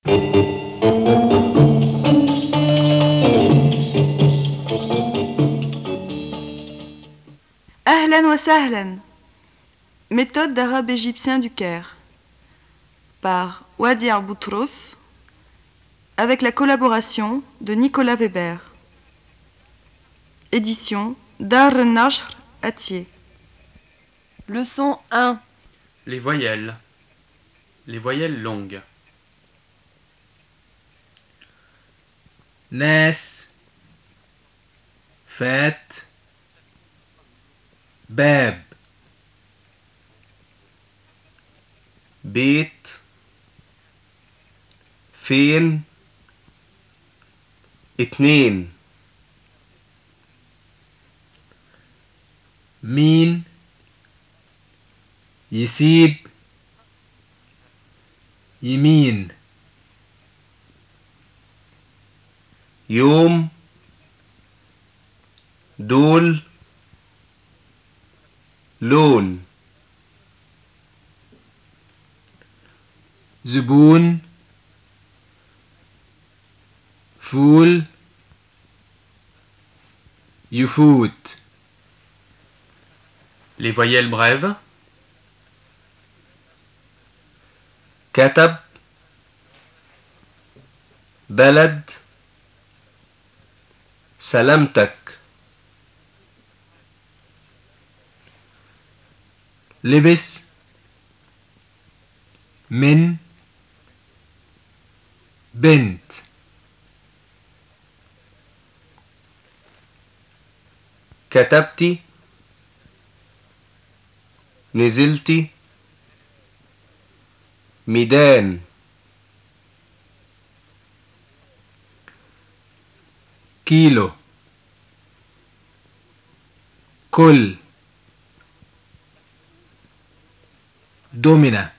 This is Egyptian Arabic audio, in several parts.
Ahlan wa sahlan. Méthode d'arabe égyptien du Caire. Par Wadi Boutros avec la collaboration de Nicolas Weber. Édition Dar Nashr Atier. Leçon 1. Les voyelles. Les voyelles longues. ناس فات باب بيت فين اتنين مين يسيب يمين يوم دول لون زبون فول يفوت Les voyelles brèves. كتب بلد سلامتك لبس من بنت كتبتي نزلتي ميدان كيلو كل دومنا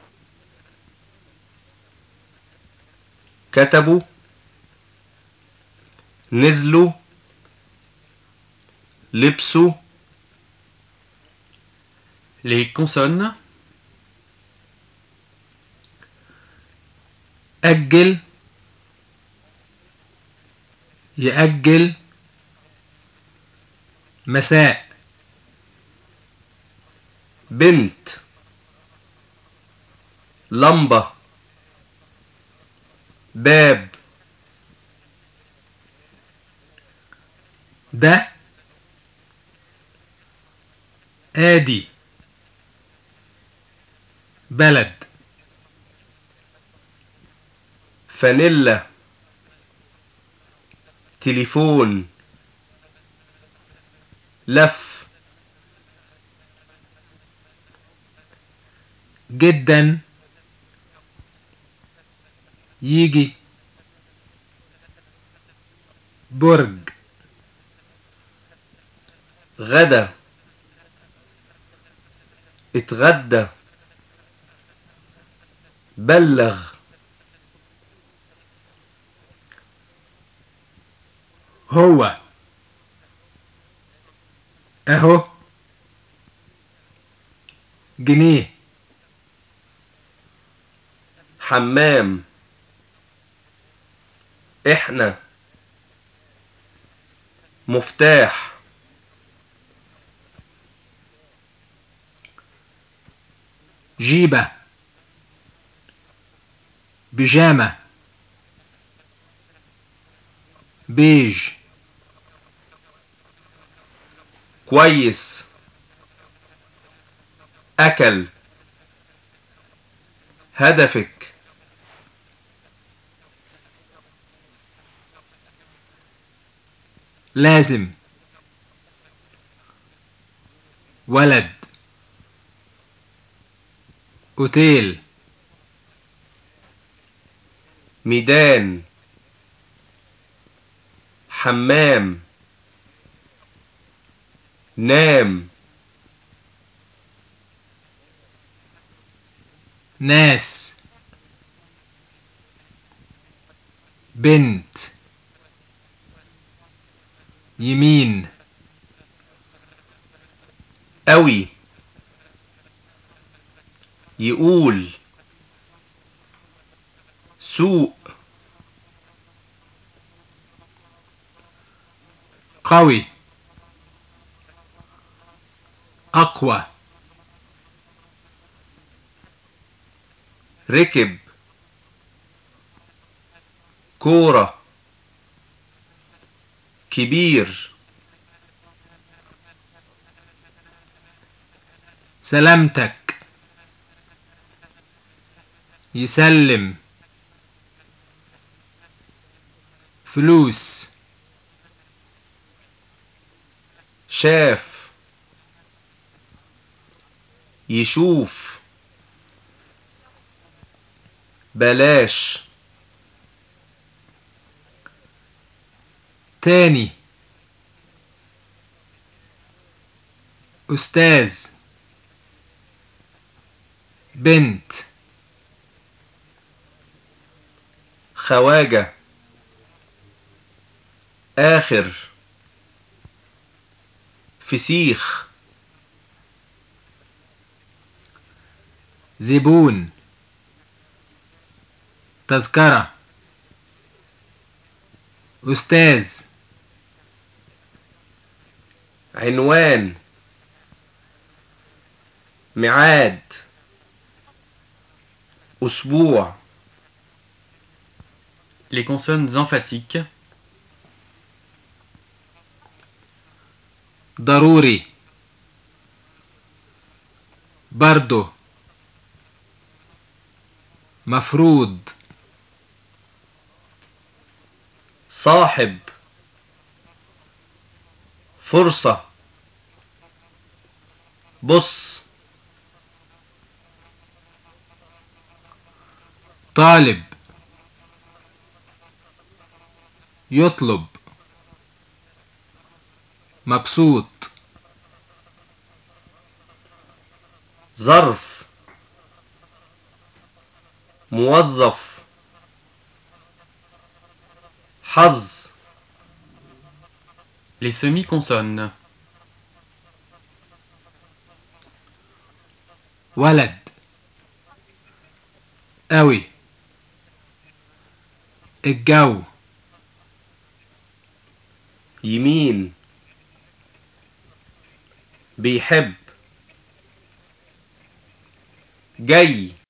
كتبوا نزلوا لبسوا Les consonnes. أجل يأجل مساء بنت لمبة باب ده آدي بلد فانيلا تليفون لف جدا يجي برج غدا اتغدى بلغ هو اهو جنيه حمام احنا مفتاح جيبة بيجامة بيج كويس اكل هدفك لازم ولد اوتيل ميدان حمام نام ناس بنت يمين قوي يقول سوق قوي أقوى ركب كورة كبير سلامتك يسلم فلوس شاف يشوف بلاش تاني أستاذ بنت خواجة آخر فسيخ زبون تذكرة أستاذ عنوان ميعاد أسبوع Les consonnes emphatiques. ضروري برضو مفروض صاحب فرصة بص طالب يطلب مبسوط ظرف موظف حظ Les semi-consonnes. ولد قوي الجو يمين بيحب جاي